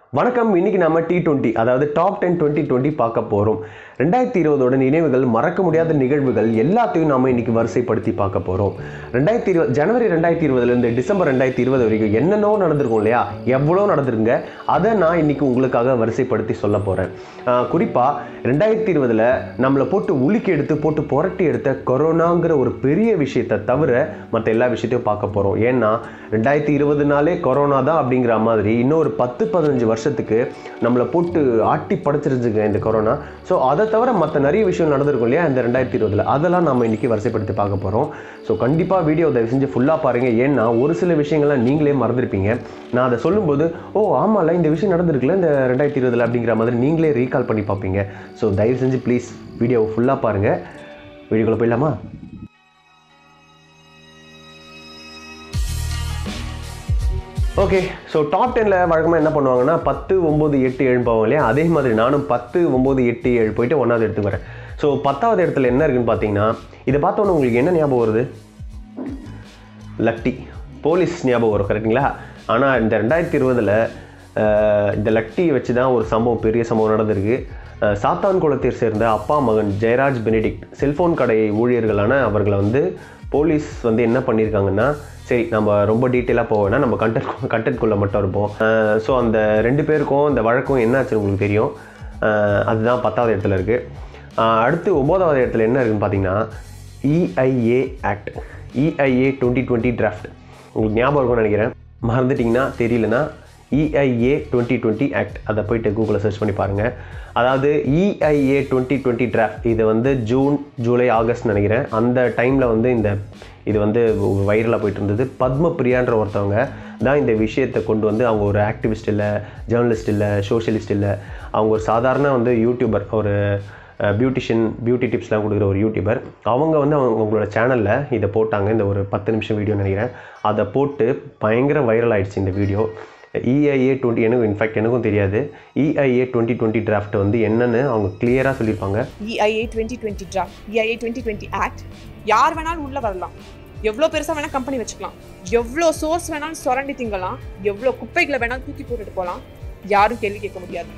வணக்கம் இன்னைக்கு நம்ம டி டுவெண்ட்டி அதாவது டாப் டென் டுவெண்ட்டி டுவெண்ட்டி பார்க்க போகிறோம் ரெண்டாயிரத்தி இருபதோட நினைவுகள் மறக்க முடியாத நிகழ்வுகள் எல்லாத்தையும் நாம இன்னைக்கு வரிசைப்படுத்தி பார்க்க போகிறோம் ரெண்டாயிரத்தி இருபது ஜனவரி ரெண்டாயிரத்தி இருபதுலேருந்து டிசம்பர் ரெண்டாயிரத்தி இருபது வரைக்கும் என்னென்னோ நடந்திருக்கும் இல்லையா எவ்வளோ நடந்திருக்குங்க அதை நான் இன்னைக்கு உங்களுக்காக வரிசைப்படுத்தி சொல்ல போகிறேன் குறிப்பாக ரெண்டாயிரத்தி இருபதில் நம்மளை போட்டு உலுக்கி எடுத்து போட்டு புரட்டி எடுத்த கொரோனாங்கிற ஒரு பெரிய விஷயத்தை தவிர மற்ற எல்லா விஷயத்தையும் பார்க்க போகிறோம் ஏன்னா ரெண்டாயிரத்தி இருபதுனாலே கொரோனா தான் அப்படிங்கிற மாதிரி இன்னும் ஒரு பத்து பதினஞ்சு வருஷத்துக்கு நம்மளை போட்டு ஆட்டி படைச்சிருச்சுங்க இந்த கொரோனா ஸோ அதை தவிர மற்ற நிறைய விஷயம் நடந்திருக்கும் இல்லையா இந்த ரெண்டாயிரத்தி இருபதில் அதெல்லாம் நம்ம இன்னைக்கு வரிசைப்படுத்தி பார்க்க போகிறோம் ஸோ கண்டிப்பாக வீடியோ தயவு செஞ்சு ஃபுல்லாக பாருங்கள் ஏன்னா ஒரு சில விஷயங்கள்லாம் நீங்களே மறந்துருப்பீங்க நான் அதை சொல்லும்போது ஓ ஆமாம்ல இந்த விஷயம் நடந்திருக்குல்ல இந்த ரெண்டாயிரத்தி இருபதில் அப்படிங்கிற மாதிரி நீங்களே ரீகால் பண்ணி பார்ப்பீங்க ஸோ தயவு செஞ்சு ப்ளீஸ் வீடியோவை ஃபுல்லாக பாருங்கள் வீடியோக்குள்ளே போயிடலாமா ஓகே ஸோ டாப் டெனில் வழக்கமாக என்ன பண்ணுவாங்கன்னா பத்து ஒம்பது எட்டு ஏழு போவோம் இல்லையா அதே மாதிரி நானும் பத்து ஒம்பது எட்டு ஏழு போயிட்டு ஒன்றாவது இடத்துக்கு வரேன் ஸோ பத்தாவது இடத்துல என்ன இருக்குன்னு பார்த்தீங்கன்னா இதை பார்த்தோன்னே உங்களுக்கு என்ன ஞாபகம் வருது லட்டி போலீஸ் ஞாபகம் வரும் கரெக்டுங்களா ஆனால் இந்த ரெண்டாயிரத்தி இருபதில் இந்த லட்டியை வச்சு தான் ஒரு சம்பவம் பெரிய சம்பவம் நடந்திருக்கு அஹ், சாத்தான் குளத்தை சேர்ந்த அப்பா மகன் ஜெயராஜ் பெனடிக்ட் செல்ஃபோன் கடை ஊழியர்களான அவர்களை வந்து போலீஸ் வந்து என்ன பண்ணியிருக்காங்கன்னா சரி நம்ம ரொம்ப டீட்டெயிலாக போவேன்னா நம்ம கண்டென்ட் கண்டென்ட்குள்ளே மட்டும் இருப்போம் ஸோ அந்த ரெண்டு பேருக்கும் இந்த வழக்கம் என்னாச்சு உங்களுக்கு தெரியும் அஹ், அதுதான் பத்தாவது இடத்துல இருக்குது அடுத்து ஒம்போதாவது இடத்துல என்ன இருக்குன்னு பார்த்தீங்கன்னா EIA act EIA twenty twenty draft உங்களுக்கு ஞாபகம் இருக்கும்னு நினைக்கிறேன் மறந்துட்டிங்கன்னா தெரியலனா இஐஏ டுவெண்ட்டி டுவெண்ட்டி ஆக்ட் அதை போயிட்டு கூகுளில் சர்ச் பண்ணி பாருங்கள் அதாவது இஐஏ டுவெண்ட்டி டுவெண்ட்டி டிராஃப்ட் இது வந்து ஜூன் ஜூலை ஆகஸ்ட் நினைக்கிறேன் அந்த டைமில் வந்து இந்த இது வந்து வைரலாக போயிட்டு இருந்தது பத்மபிரியான்ற ஒருத்தவங்க தான் இந்த விஷயத்தை கொண்டு வந்து அவங்க ஒரு ஆக்டிவிஸ்ட் இல்லை ஜேர்னலிஸ்ட் இல்லை சோஷியலிஸ்ட் இல்லை அவங்க ஒரு சாதாரண வந்து யூடியூபர் ஒரு பியூட்டிஷியன் பியூட்டி டிப்ஸ்லாம் கொடுக்குற ஒரு யூடியூபர் அவங்க வந்து அவங்க அவங்களோட சேனலில் இதை போட்டாங்க இந்த ஒரு பத்து நிமிஷம் வீடியோ நினைக்கிறேன் அதை போட்டு பயங்கர வைரல் ஆயிடுச்சு இந்த வீடியோ இஐஏ டுவெண்ட்டி எனக்கு இன்ஃபேக்ட் எனக்கும் தெரியாது இஐஏ டுவெண்ட்டி டுவெண்ட்டி டிராஃப்ட் வந்து என்னன்னு அவங்க கிளியராக சொல்லியிருப்பாங்க EIA 2020 draft EIA 2020 ஆக்ட் யார் வேணாலும் உள்ள வரலாம் எவ்வளோ பெருசா வேணா கம்பெனி வச்சுக்கலாம் எவ்வளோ சோர்ஸ் வேணாலும் சுரண்டி திங்கலாம் எவ்வளோ குப்பைகளை வேணாலும் தூக்கி போட்டுட்டு போகலாம் யாரும் கேள்வி கேட்க முடியாது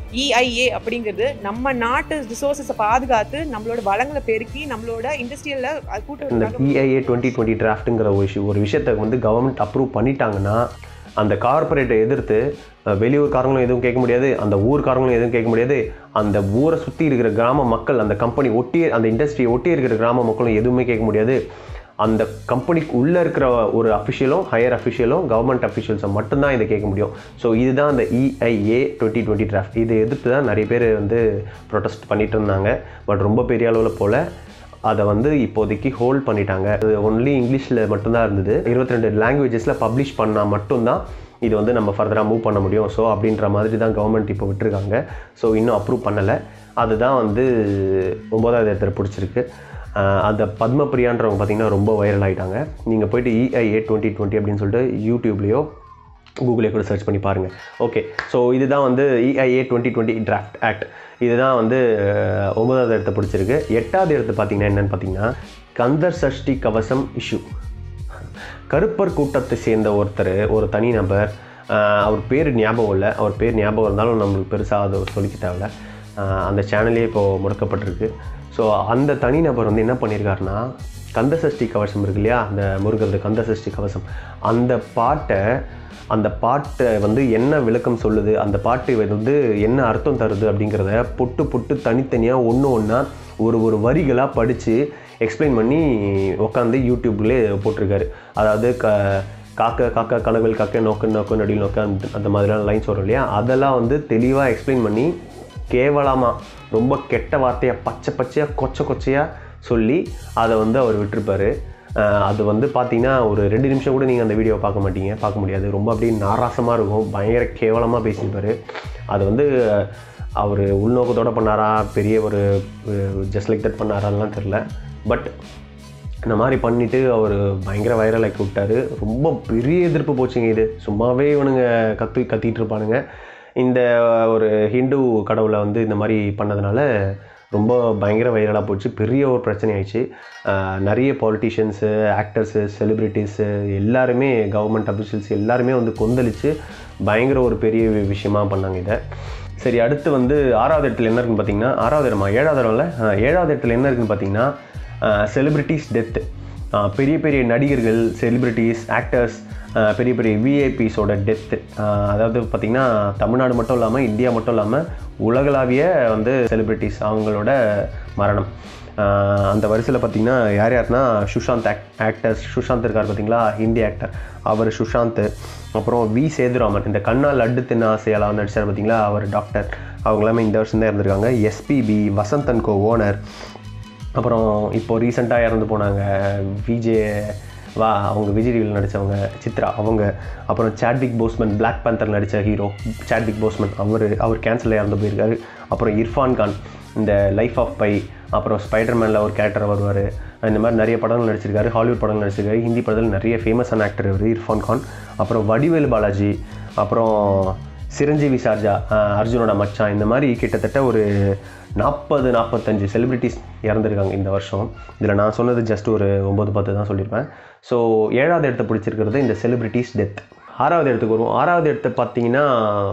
EIA அப்படிங்கிறது நம்ம நாட்டு ரிசோர்ஸஸை பாதுகாத்து நம்மளோட வளங்களை பெருக்கி நம்மளோட இண்டஸ்ட்ரியல்ல இந்த கூட்டு இஐஏ டுவெண்ட்டி டுவெண்ட்டி டிராஃப்ட்டுங்கிற ஒரு விஷயம் ஒரு விஷயத்தை வந்து கவர்மெண்ட் அப்ரூவ் பண்ணிட்டாங்கன்னா அந்த கார்ப்பரேட்டை எதிர்த்து அஹ், வெளியூர்காரங்களும் எதுவும் கேட்க முடியாது அந்த ஊர்க்காரங்களும் எதுவும் கேட்க முடியாது அந்த ஊரை சுற்றி இருக்கிற கிராம மக்கள் அந்த கம்பெனி ஒட்டி அந்த இண்டஸ்ட்ரியை ஒட்டி இருக்கிற கிராம மக்களும் எதுவுமே கேட்க முடியாது அந்த கம்பெனிக்கு உள்ளே இருக்கிற ஒரு அஃபிஷியலும் ஹையர் அஃபிஷியலும் கவர்மெண்ட் அஃபிஷியல்ஸை மட்டும்தான் இதை கேட்க முடியும் ஸோ இதுதான் அந்த இஐஏ டுவெண்ட்டி டுவெண்ட்டி டிராஃப்ட் இதை எதிர்த்து தான் நிறைய பேர் வந்து ப்ரொடெஸ்ட் பண்ணிட்டு இருந்தாங்க பட் ரொம்ப பெரிய அளவில் போல் அதை வந்து இப்போதைக்கு ஹோல்ட் பண்ணிட்டாங்க அது ஒன்லி இங்கிலீஷில் மட்டும்தான் இருந்தது இருபத்தி ரெண்டு லாங்குவேஜஸில் பப்ளிஷ் பண்ணால் மட்டும்தான் இது வந்து நம்ம ஃபர்தராக மூவ் பண்ண முடியும் ஸோ அப்படின்ற மாதிரி தான் கவர்மெண்ட் இப்போ விட்டுருக்காங்க ஸோ இன்னும் அப்ரூவ் பண்ணலை அதுதான் வந்து ஒன்பதாவது இடத்துல பிடிச்சிருக்கு ஆஹ் அந்த பத்மபிரியான்றவங்க பார்த்தீங்கன்னா ரொம்ப வைரல் ஆகிட்டாங்க நீங்கள் போயிட்டு இஐஏ டுவெண்ட்டி டுவெண்ட்டி அப்படின்னு சொல்லிட்டு யூடியூப்லேயோ கூகுளே கூட சர்ச் பண்ணி பாருங்கள் ஓகே ஸோ இதுதான் வந்து EIA twenty twenty draft act இதுதான் வந்து அஹ், ஒன்பதாவது இடத்த பிடிச்சிருக்கு எட்டாவது இடத்து பார்த்தீங்கன்னா என்னன்னு பார்த்தீங்கன்னா கந்தர் சஷ்டி கவசம் இஷ்யூ கருப்பர் கூட்டத்தை சேர்ந்த ஒருத்தர் ஒரு தனிநபர் ஆஹ், அவர் பேர் ஞாபகம் இல்லை அவர் பேர் ஞாபகம் இருந்தாலும் நம்மளுக்கு பெருசாக அது சொல்லிக்க தேவையில்ல ஆஹ், அந்த சேனலே இப்போது முடக்கப்பட்டிருக்கு ஸோ அந்த தனிநபர் வந்து என்ன பண்ணியிருக்காருன்னா கந்த சஷ்டி கவசம் இருக்கு இல்லையா அந்த முருகரது கந்த சஷ்டி கவசம் அந்த பாட்டை அந்த பாட்டை வந்து என்ன விளக்கம் சொல்லுது அந்த பாட்டு வந்து என்ன அர்த்தம் தருது அப்படிங்கிறத பொட்டு பொட்டு தனித்தனியாக ஒன்று ஒன்றா ஒரு ஒரு வரிகளாக படித்து எக்ஸ்பிளைன் பண்ணி உட்காந்து யூடியூப்லேயே போட்டிருக்காரு அதாவது க காக்க காக்க கனவில் காக்க நோக்க நோக்க நடில் நோக்க அந்த அந்த மாதிரியான லைன்ஸ் வரும் இல்லையா அதெல்லாம் வந்து தெளிவாக எக்ஸ்பிளைன் பண்ணி கேவலமாக ரொம்ப கெட்ட வார்த்தையை பச்சை பச்சையாக கொச்சை கொச்சையாக சொல்லி அதை வந்து அவர் விட்டிருப்பாரு அஹ் அது வந்து பார்த்தீங்கன்னா ஒரு ரெண்டு நிமிஷம் கூட நீங்கள் அந்த வீடியோவை பார்க்க மாட்டீங்க பார்க்க முடியாது ரொம்ப அப்படியே நாராசமாக இருக்கும் பயங்கர கேவலமாக பேசியிருப்பாரு அது வந்து அவர் உள்நோக்கத்தோடு பண்ணாரா பெரிய ஒரு ஜஸ்ட் லைக் தட் பண்ணாரான்லாம் தெரில பட் இந்த மாதிரி பண்ணிவிட்டு அவர் பயங்கர வைரல் ஆக்கி விட்டாரு ரொம்ப பெரிய எதிர்ப்பு போச்சுங்க இது சும்மாவே இவனுங்க கத்து கத்திட்டு இருப்பானுங்க இந்த ஒரு ஹிந்து கடவுளை வந்து இந்த மாதிரி பண்ணதுனால ரொம்ப பயங்கர வைரலாக போச்சு பெரிய ஒரு பிரச்சனை ஆயிடுச்சு ஆஹ் நிறைய பாலிட்டிஷியன்ஸு ஆக்டர்ஸு செலிப்ரிட்டிஸு எல்லாருமே கவர்மெண்ட் அஃபிஷியல்ஸ் எல்லாருமே வந்து கொந்தளிச்சு பயங்கர ஒரு பெரிய வி- விஷயமா பண்ணாங்க இதை சரி அடுத்து வந்து ஆறாவது இடத்துல என்ன இருக்குன்னு பார்த்தீங்கன்னா ஆறாவது இடமா ஏழாவது இடம்ல ஆ, ஏழாவது இடத்துல என்ன இருக்குன்னு பார்த்தீங்கன்னா செலிபிரிட்டிஸ் டெத்து பெரிய பெரிய நடிகர்கள் செலிபிரிட்டிஸ் ஆக்டர்ஸ் பெரிய பெரிய விஐபிஸோட டெத்து அதாவது பார்த்திங்கன்னா தமிழ்நாடு மட்டும் இல்லாமல் இந்தியா மட்டும் இல்லாமல் உலகளாவிய வந்து செலிபிரிட்டிஸ் அவங்களோட மரணம் ஆஹ் அந்த வரிசையில் பார்த்தீங்கன்னா யார் யாருன்னா சுஷாந்த் ஆக் ஆக்டர்ஸ் சுஷாந்த் இருக்கார் பார்த்தீங்களா ஹிந்தி ஆக்டர் அவர் சுஷாந்த் அப்புறம் வி சேதுராமன் இந்த கண்ணால் லட்டு தின்ன ஆசையெல்லாம் நடிச்சார் பார்த்தீங்களா அவர் டாக்டர் அவங்க எல்லாமே இந்த வருஷம் தான் இருந்திருக்காங்க எஸ்பிபி வசந்தன் கோ ஓனர் அப்புறம் இப்போ ரீசெண்டாக இறந்து போனாங்க விஜே வா அவங்க விஜய் டிவியில் நடித்தவங்க சித்ரா அவங்க அப்புறம் சாட்விக் போஸ்மன் Black Panther நடித்த ஹீரோ சாட்விக் போஸ்மன் அவர் அவர் கேன்சரில் இறந்து போயிருக்காரு அப்புறம் இர்ஃபான் கான் இந்த லைஃப் ஆஃப் பை அப்புறம் ஸ்பைடர்மேனில் ஒரு கேரக்டர் வருவார் இந்த மாதிரி நிறைய படங்கள் நடிச்சிருக்காரு ஹாலிவுட் படங்கள் நடிச்சிருக்காரு ஹிந்தி படத்தில் நிறைய ஃபேமஸான ஆக்டர் இவர் இர்ஃபான் கான் அப்புறம் வடிவேலு பாலாஜி அப்புறம் சிரஞ்சீவி சார்ஜா அஹ் அர்ஜுனோட மச்சான் இந்த மாதிரி கிட்டத்தட்ட ஒரு நாற்பது நாற்பத்தஞ்சு செலிபிரிட்டிஸ் இறந்துருக்காங்க இந்த வருஷம் இதில் நான் சொன்னது ஜஸ்ட் ஒரு ஒம்பது பத்து தான் சொல்லியிருப்பேன் ஸோ ஏழாவது இடத்த பிடிச்சிருக்கிறது இந்த செலிபிரிட்டிஸ் டெத் ஆறாவது இடத்துக்கு வருவோம் ஆறாவது இடத்த பார்த்தீங்கன்னா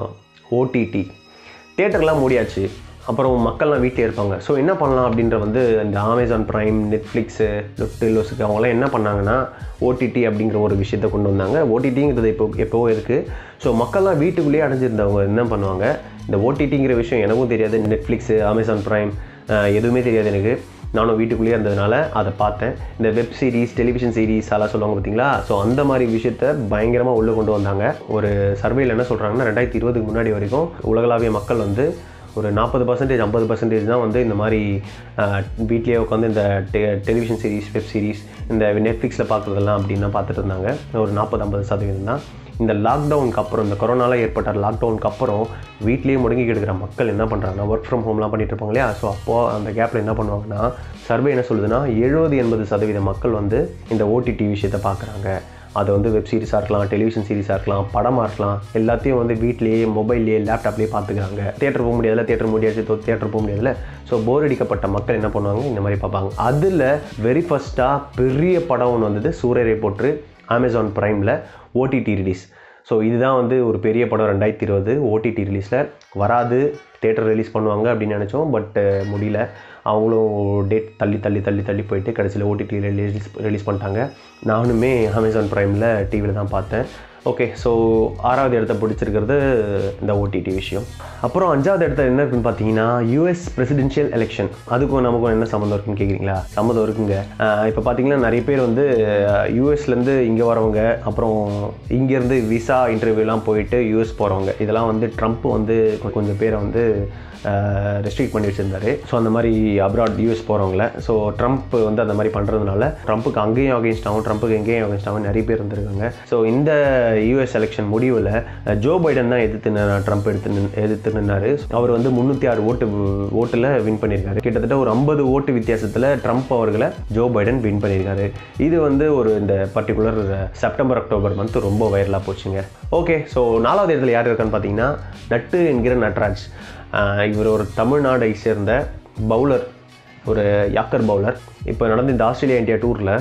ஓடிடி தேட்டர்லாம் மூடியாச்சு அப்புறம் மக்கள்லாம் வீட்டிலே இருப்பாங்க ஸோ என்ன பண்ணலாம் அப்படின்ற வந்து இந்த அமேசான் ப்ரைம் நெட்ஃப்ளிக்ஸு லொட்டிலோஸுக்கு அவங்களாம் என்ன பண்ணாங்கன்னா ஓடிடி அப்படிங்கிற ஒரு விஷயத்தை கொண்டு வந்தாங்க ஓடிடிங்கிறது இப்போ எப்போவோ இருக்குது ஸோ மக்கள்லாம் வீட்டுக்குள்ளேயே அடைஞ்சிருந்தவங்க என்ன பண்ணுவாங்க இந்த ஓடிடிங்கிற விஷயம் எனக்கும் தெரியாது நெட்ஃப்ளிக்ஸு அமேசான் ப்ரைம் எதுவுமே தெரியாது எனக்கு நானும் வீட்டுக்குள்ளேயே இருந்ததுனால அதை பார்த்தேன் இந்த வெப் சீரிஸ் டெலிவிஷன் சீரிஸ் அதெல்லாம் சொல்லுவாங்க பார்த்தீங்களா ஸோ அந்த மாதிரி விஷயத்த பயங்கரமாக உள்ளே கொண்டு வந்தாங்க ஒரு சர்வேல என்ன சொல்கிறாங்கன்னா ரெண்டாயிரத்தி இருபதுக்கு முன்னாடி வரைக்கும் உலகளாவிய மக்கள் வந்து ஒரு நாற்பது பர்சன்டேஜ் ஐம்பது பர்சன்டேஜ் தான் வந்து இந்த மாதிரி வீட்லேயே உட்காந்து இந்த டெ டெலிவிஷன் சீரிஸ் வெப் சீரிஸ் இந்த நெட்ஃப்ளிக்ஸில் பார்க்குறதெல்லாம் அப்படின்னு தான் பார்த்துட்டு இருந்தாங்க ஒரு நாற்பது ஐம்பது சதவீதம் தான் இந்த லாக்டவுனுக்கு அப்புறம் இந்த கொரோனால ஏற்பட்ட லாக்டவுனுக்கு அப்புறம் வீட்லேயே முடங்கி கிடக்கிற மக்கள் என்ன பண்ணுறாங்கன்னா ஒர்க் ஃப்ரம் ஹோம்லாம் பண்ணிட்டு இருப்பாங்க இல்லையா ஸோ அப்போது அந்த கேப்பில் என்ன பண்ணுவாங்கன்னா சர்வே என்ன சொல்லுதுன்னா எழுபது எண்பது சதவீத மக்கள் வந்து இந்த ஓடிடி விஷயத்தை பார்க்குறாங்க அது வந்து வெப் சீரிஸாக இருக்கலாம் டெலிவிஷன் சீரிஸாக இருக்கலாம் படமாக இருக்கலாம் எல்லாத்தையும் வந்து வீட்லேயே மொபைல்லேயே லேப்டாப்லேயே பார்த்துக்கிறாங்க தேட்டர் போக முடியாதுல தேட்டர் முடியாது தேட்டர் போக முடியாதுல ஸோ போர் அடிக்கப்பட்ட மக்கள் என்ன பண்ணுவாங்க இந்த மாதிரி பார்ப்பாங்க அதில் வெரி ஃபஸ்ட்டாக பெரிய படம் ஒன்று வந்தது சூரியரை போற்று அமேசான் ப்ரைமில் ஓடிடி ரிலீஸ் ஸோ இதுதான் வந்து ஒரு பெரிய படம் ரெண்டாயிரத்தி இருபது ஓடிடி ரிலீஸில் வராது தேட்டர் ரிலீஸ் பண்ணுவாங்க அப்படின்னு நினச்சோம் பட் முடியல அவங்களும் டேட் தள்ளி தள்ளி தள்ளி தள்ளி போயிட்டு கடைசியில் ஓடிடி ரிலீஸ் ரிலீஸ் பண்ணிட்டாங்க நானுமே அமேசான் ப்ரைமில் டிவியில் தான் பார்த்தேன் ஓகே ஸோ ஆறாவது இடத்த பிடிச்சிருக்கிறது இந்த ஓடிடி விஷயம் அப்புறம் அஞ்சாவது இடத்துல என்ன இருக்குன்னு பார்த்தீங்கன்னா யூஎஸ் பிரசிடென்ஷியல் எலெக்ஷன் அதுக்கும் நமக்கும் என்ன சம்மந்தம் இருக்குன்னு கேட்குறீங்களா சம்மந்தம் இருக்குங்க இப்போ பார்த்தீங்கன்னா நிறைய பேர் வந்து யூஎஸ்லேருந்து இங்கே வரவங்க அப்புறம் இங்கேருந்து விசா இன்டர்வியூலாம் போயிட்டு யூஎஸ் போகிறவங்க இதெல்லாம் வந்து ட்ரம்ப் வந்து கொ- கொஞ்சம் பேரை வந்து ரெஸ்ட்ரிக்ட் பண்ணி வச்சிருந்தாரு ஸோ அந்த மாதிரி அப்ராட் யூஎஸ் போகிறவங்கள ஸோ ட்ரம்ப் வந்து அந்த மாதிரி பண்ணுறதுனால ட்ரம்ப்புக்கு அங்கேயும் அகேன்ஸ்ட் ஆகும் ட்ரம்ப்புக்கு எங்கேயும் அகேன்ஸ்ட் ஆகும் நிறைய பேர் இருந்திருக்காங்க ஸோ இந்த யூஎஸ் எலெக்ஷன் முடிவில் ஜோ பைடன் தான் எதிர்த்து நின்னா- ட்ரம்ப் எடுத்து நின் எதிர்த்து நின்னாரு அவர் வந்து முந்நூற்றி ஆறு ஓட்டு ஓட்டில் வின் பண்ணியிருக்காரு கிட்டத்தட்ட ஒரு ஐம்பது ஓட்டு வித்தியாசத்தில் ட்ரம்ப் அவர்களை ஜோ பைடன் வின் பண்ணியிருக்காரு இது வந்து ஒரு இந்த பர்டிகுலர் செப்டம்பர் அக்டோபர் மந்த் ரொம்ப வைரலாக போச்சுங்க ஓகே ஸோ நாலாவது இடத்துல யார் இருக்கான்னு பார்த்தீங்கன்னா நட்டு என்கிற நட்ராஜ் ஆஹ் இவர் ஒரு தமிழ்நாடை சேர்ந்த பவுலர் ஒரு யாக்கர் பவுலர் இப்போ நடந்த இந்த ஆஸ்திரேலியா இந்தியா டூரில்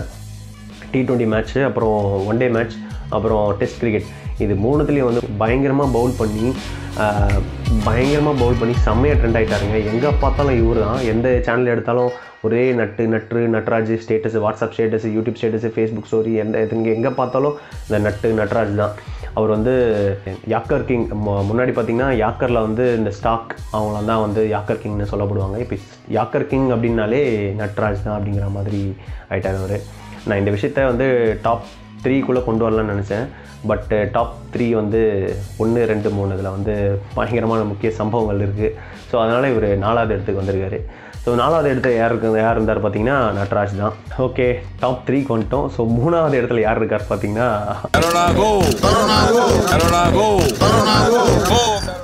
டி டுவெண்ட்டி மேட்ச்சு அப்புறம் ஒன் டே மேட்ச் அப்புறம் டெஸ்ட் கிரிக்கெட் இது மூணுத்துலேயும் வந்து பயங்கரமாக பவுல் பண்ணி பயங்கரமாக பவுல் பண்ணி செம்மையாக ட்ரெண்ட் ஆகிட்டாருங்க எங்கே பார்த்தாலும் இவர் தான் எந்த சேனல் எடுத்தாலும் ஒரே Nattu Nattu Natraj status WhatsApp status YouTube status Facebook story எந்த எதுங்க எங்கே பார்த்தாலும் இந்த நட்டு நட்ராஜ் தான் அவர் வந்து யாக்கர் கிங் மு- முன்னாடி பார்த்தீங்கன்னா யாக்கரில் வந்து இந்த ஸ்டாக் அவங்கள தான் வந்து யாக்கர் கிங்னு சொல்லப்படுவாங்க இப்போ யாக்கர் கிங் அப்படின்னாலே நட்ராஜ் தான் அப்படிங்கிற மாதிரி ஆயிட்டார் அவர் நான் இந்த விஷயத்த வந்து டாப் த்ரீக்குள்ளே கொண்டு வரலாம்னு நினச்சேன் பட் டாப் த்ரீ வந்து ஒன்று ரெண்டு மூணு இதில் வந்து பயங்கரமான முக்கிய சம்பவங்கள் இருக்குது ஸோ அதனால் இவர் நாலாவது இடத்துக்கு வந்திருக்காரு ஸோ நாலாவது இடத்துல யார் இருக்கு யார் இருந்தார் பார்த்தீங்கன்னா நட்ராஜ் தான் ஓகே டாப் த்ரீக்கு வந்துட்டோம் ஸோ மூணாவது இடத்துல யார் இருக்கார் பார்த்தீங்கன்னா Corona go! Corona go! Corona go! Corona go! Go!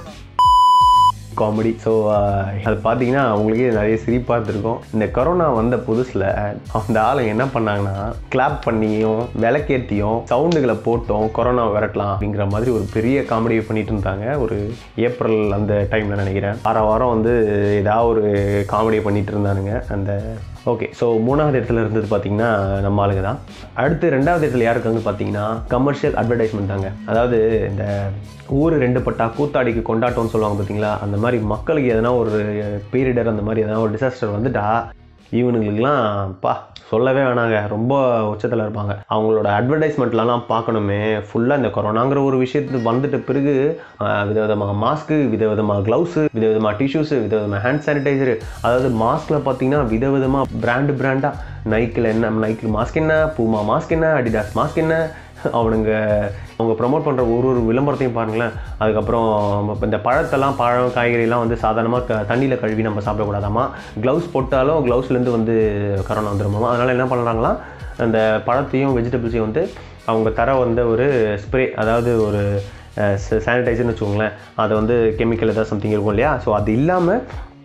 Comedy so அது பார்த்தீங்கன்னா அவங்களுக்கே நிறைய சிரிப்பாக இருந்திருக்கும் இந்த கொரோனா வந்த புதுசில் அந்த ஆளுங்க என்ன பண்ணாங்கன்னா கிளாப் பண்ணியும் விளக்கேற்றியும் சவுண்டுகளை போட்டும் கொரோனா விரட்டலாம் அப்படிங்கிற மாதிரி ஒரு பெரிய காமெடி பண்ணிட்டு இருந்தாங்க ஒரு ஏப்ரல் அந்த டைமில் நினைக்கிறேன் வார வாரம் வந்து ஏதாவது ஒரு காமெடி பண்ணிட்டு இருந்தானுங்க அந்த ஓகே ஸோ மூணாவது இடத்துல இருந்தது பார்த்தீங்கன்னா நம்ம ஆளுங்க தான் அடுத்து ரெண்டாவது இடத்துல யார் இருக்காங்க பார்த்தீங்கன்னா கமர்ஷியல் அட்வர்டைஸ்மெண்ட் தாங்க அதாவது இந்த ஊர் ரெண்டு பட்டா கூத்தாடிக்கு கொண்டாட்டம்னு சொல்லுவாங்க பார்த்தீங்களா அந்த மாதிரி மக்களுக்கு எதனா ஒரு பீரியடர் அந்த மாதிரி எதனா ஒரு டிசாஸ்டர் வந்துட்டா இவனுங்களுக்குலாம் பா சொல்லவே வேணாங்க ரொம்ப உச்சத்தில் இருப்பாங்க அவங்களோட அட்வர்டைஸ்மெண்ட்லலாம் பார்க்கணுமே ஃபுல்லாக இந்த கொரோனாங்கிற ஒரு விஷயத்து வந்துட்ட பிறகு ஆஹ், விதவிதமாக மாஸ்க்கு விதவிதமாக க்ளவுஸு விதவிதமாக டிஷ்யூஸு விதவிதமாக ஹேண்ட் சானிடைசரு அதாவது மாஸ்கில் பார்த்தீங்கன்னா விதவிதமாக பிராண்டு பிராண்டாக நைக்கில் என்ன நைக்கில் மாஸ்க் என்ன பூமா மாஸ்க் என்ன அடிடாஸ் மாஸ்க் என்ன அவனுங்க அவங்க ப்ரமோட் பண்ணுற ஒரு ஒரு விளம்பரத்தையும் பாருங்களேன் அதுக்கப்புறம் இப்ப இந்த பழத்தெல்லாம் பழம் காய்கறிலாம் வந்து சாதாரணமாக க தண்ணியில் கழுவி நம்ம சாப்பிடக்கூடாதாமா க்ளவுஸ் போட்டாலும் க்ளவுஸ்லேருந்து வந்து கரோனா வந்துருமாமா அதனால் என்ன பண்ணுறாங்களாம் அந்த பழத்தையும் வெஜிடபிள்ஸையும் வந்து அவங்க தர வந்து ஒரு ஸ்ப்ரே அதாவது ஒரு சானிடைசர்னு வச்சுக்கோங்களேன் அதை வந்து கெமிக்கல் ஏதாவது சம்திங் இருக்கும் இல்லையா ஸோ அது இல்லாமல்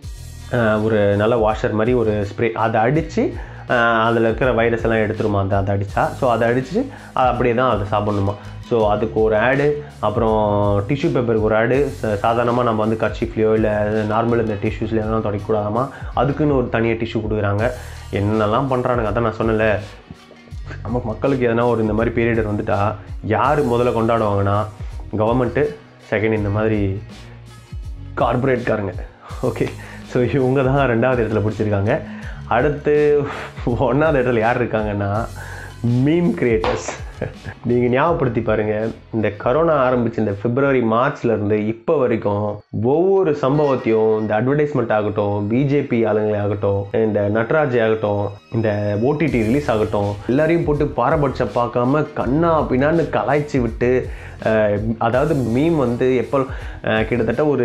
அஹ் ஒரு நல்ல வாஷர் மாதிரி ஒரு ஸ்ப்ரே அதை அடித்து அதில் இருக்கிற வைரஸ் எல்லாம் எடுத்துருமா அந்த அதை அடித்தா ஸோ அதை அடித்து அது அப்படியே தான் அதை சாப்பிடணுமா ஸோ அதுக்கு ஒரு ஆடு அப்புறம் டிஷ்யூ பேப்பருக்கு ஒரு ஆடு சாதாரணமாக நம்ம வந்து கர்ச்சிஃப்லையோ இல்லை நார்மல் இந்த டிஷ்யூஸ்ல எல்லாம் துடைக்கக்கூடாதாமா அதுக்குன்னு ஒரு தனியாக டிஷ்யூ கொடுக்குறாங்க என்னெல்லாம் பண்ணுறானுங்க அதான் நான் சொன்னேன்ல நம்ம மக்களுக்கு எதனா ஒரு இந்த மாதிரி பீரியட் வந்துட்டா யார் முதல்ல கொண்டாடுவாங்கன்னா கவர்மெண்ட்டு செகண்ட் இந்த மாதிரி கார்பரேட்காரங்க ஓகே ஸோ இவங்க தான் ரெண்டாவது இடத்துல பிடிச்சிருக்காங்க அடுத்து ஒன்றாவது இடத்துல யார் இருக்காங்கன்னா மீம் கிரியேட்டர்ஸ் நீங்கள் ஞாபகப்படுத்தி பாருங்கள் இந்த கரோனா ஆரம்பிச்சு இந்த பிப்ரவரி மார்ச்ல இருந்து இப்போ வரைக்கும் ஒவ்வொரு சம்பவத்தையும் இந்த அட்வர்டைஸ்மெண்ட் ஆகட்டும் பிஜேபி ஆளுங்களே ஆகட்டும் இந்த நட்ராஜ் ஆகட்டும் இந்த ஓடிடி ரிலீஸ் ஆகட்டும் எல்லாரையும் போட்டு பாரபட்சம் பார்க்காம கண்ணா பின்னான்னு கலாய்ச்சி விட்டு அஹ், அதாவது மீம் வந்து எப்போ அஹ், கிட்டத்தட்ட ஒரு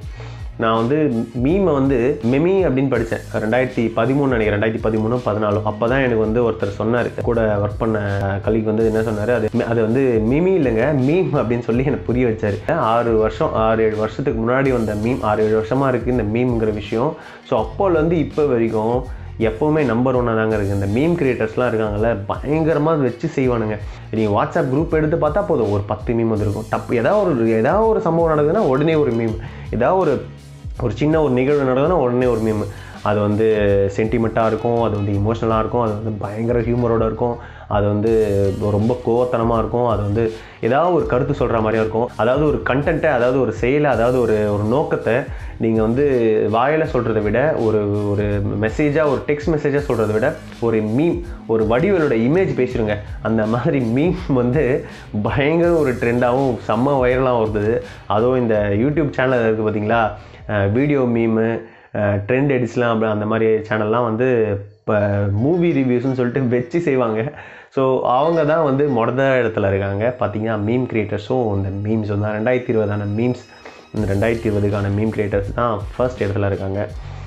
நான் வந்து மீமை வந்து மெமி அப்படின்னு படித்தேன் ரெண்டாயிரத்தி பதிமூணு நினைக்கிறேன் ரெண்டாயிரத்தி பதிமூணு பதினாலும் அப்போ தான் எனக்கு வந்து ஒருத்தர் சொன்னார் கூட ஒர்க் பண்ண கலிக்கு வந்து என்ன சொன்னார் அது அது வந்து மிமி இல்லைங்க மீம் அப்படின்னு சொல்லி எனக்கு புரிய வச்சாரு ஆறு வருஷம் ஆறு ஏழு வருஷத்துக்கு முன்னாடி வந்த மீம் ஆறு ஏழு வருஷமாக இருக்குது இந்த மீம்ங்கிற விஷயம் ஸோ அப்போலேருந்து இப்போ வரைக்கும் எப்போவுமே நம்பர் ஒன்னாக தாங்க இருக்குது இந்த மீம் கிரியேட்டர்ஸ்லாம் இருக்காங்கல்ல பயங்கரமாக வச்சு செய்வானுங்க நீங்கள் வாட்ஸ்அப் குரூப் எடுத்து பார்த்தா போதும் ஒரு பத்து மீம் வந்துருக்கும் டப்பு ஏதாவது ஒரு ஏதாவது ஒரு சம்பவம் நடக்குதுன்னா உடனே ஒரு மீம் ஏதாவது ஒரு ஒரு சின்ன ஒரு நிகழ்வு நடக்குதுன்னா உடனே ஒரு மீம் அது வந்து சென்டிமெண்ட்டாக இருக்கும் அது வந்து இமோஷனலாக இருக்கும் அது வந்து பயங்கர ஹியூமரோட இருக்கும் அது வந்து ரொம்ப கோவத்தனமாக இருக்கும் அது வந்து ஏதாவது ஒரு கருத்து சொல்கிற மாதிரியா இருக்கும் அதாவது ஒரு கண்டென்ட்டை அதாவது ஒரு செயலை அதாவது ஒரு ஒரு நோக்கத்தை நீங்கள் வந்து வாயில் சொல்கிறத விட ஒரு ஒரு மெசேஜாக ஒரு டெக்ஸ்ட் மெசேஜாக சொல்கிறத விட ஒரு மீம் ஒரு வடிவலோட இமேஜ் பேசிடுங்க அந்த மாதிரி மீம் வந்து பயங்கர ஒரு ட்ரெண்டாகவும் செம்ம வைரலாகவும் வருது அதுவும் இந்த யூடியூப் சேனல் இருக்குது பார்த்தீங்களா வீடியோ மீமு ட்ரெண்ட் எடிட்ஸ்லாம் அப்படி அந்த மாதிரி சேனல்லாம் வந்து இப்போ மூவி ரிவ்யூஸ்னு சொல்லிட்டு வச்சு செய்வாங்க ஸோ அவங்க தான் வந்து மொத இடத்துல இருக்காங்க பார்த்தீங்கன்னா மீம் கிரியேட்டர்ஸும் இந்த மீம்ஸ் வந்து ரெண்டாயிரத்தி இருபதான மீம்ஸ் இந்த ரெண்டாயிரத்தி இருபதுக்கான மீம் கிரியேட்டர்ஸ் தான் ஃபர்ஸ்ட் இடத்துல இருக்காங்க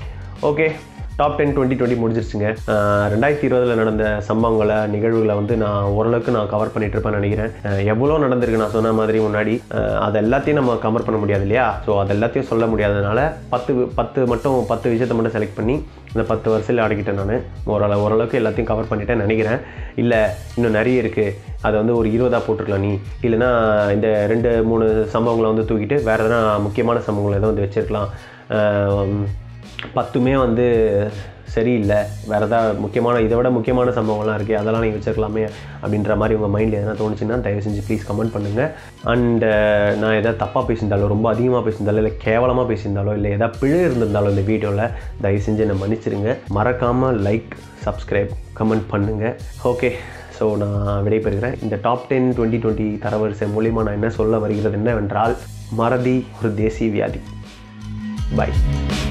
okay top ten twenty twenty முடிஞ்சிருச்சுங்க அஹ் ரெண்டாயிரத்தி இருபதில் நடந்த சம்பவங்களை நிகழ்வுகளை வந்து நான் ஓரளவுக்கு நான் கவர் பண்ணிட்டு இருப்பேன்னு நினைக்கிறேன் அஹ் எவ்வளோ நடந்திருக்கு நான் சொன்ன மாதிரி முன்னாடி அஹ் அது எல்லாத்தையும் நம்ம கவர் பண்ண முடியாது இல்லையா ஸோ அது எல்லாத்தையும் சொல்ல முடியாததுனால பத்து பத்து மட்டும் பத்து விஷயத்தை மட்டும் செலக்ட் பண்ணி இந்த பத்து வருஷத்தில் ஆடிக்கிட்டேன் நான் ஓரளவு ஓரளவுக்கு எல்லாத்தையும் கவர் பண்ணிட்டேன்னு நினைக்கிறேன் இல்லை இன்னும் நிறைய இருக்குது அதை வந்து ஒரு இருபதாக போட்டிருக்கலாம் நீ இல்லைன்னா இந்த ரெண்டு மூணு சம்பவங்களை வந்து தூக்கிட்டு வேறு எதனா முக்கியமான சம்பவங்களை எதாவது வந்து வச்சிருக்கலாம் அஹ் பத்துமே வந்து சரியில்லை வேறு ஏதாவது முக்கியமான இதை விட முக்கியமான சம்பவம்லாம் இருக்குது அதெல்லாம் நீங்கள் வச்சிருக்கலாமே அப்படின்ற மாதிரி உங்கள் மைண்டில் எதனா தோணுச்சுன்னா தயவு செஞ்சு ப்ளீஸ் கமெண்ட் பண்ணுங்கள் அண்ட் நான் எதாவது தப்பாக பேசியிருந்தாலோ ரொம்ப அதிகமாக பேசியிருந்தாலோ இல்லை கேவலமாக பேசியிருந்தாலோ இல்லை எதாவது பிழை இருந்திருந்தாலோ இந்த வீடியோவில் தயவு செஞ்சு என்னை மன்னிச்சிருங்க மறக்காமல் லைக் சப்ஸ்கிரைப் கமெண்ட் பண்ணுங்கள் ஓகே ஸோ நான் விடைபெறுகிறேன் இந்த டாப் டென் டுவெண்ட்டி டுவெண்ட்டி தரவரிசை மூலிமா நான் என்ன சொல்ல வருகிறது என்னவென்றால் மறதி ஒரு தேசிய வியாதி பை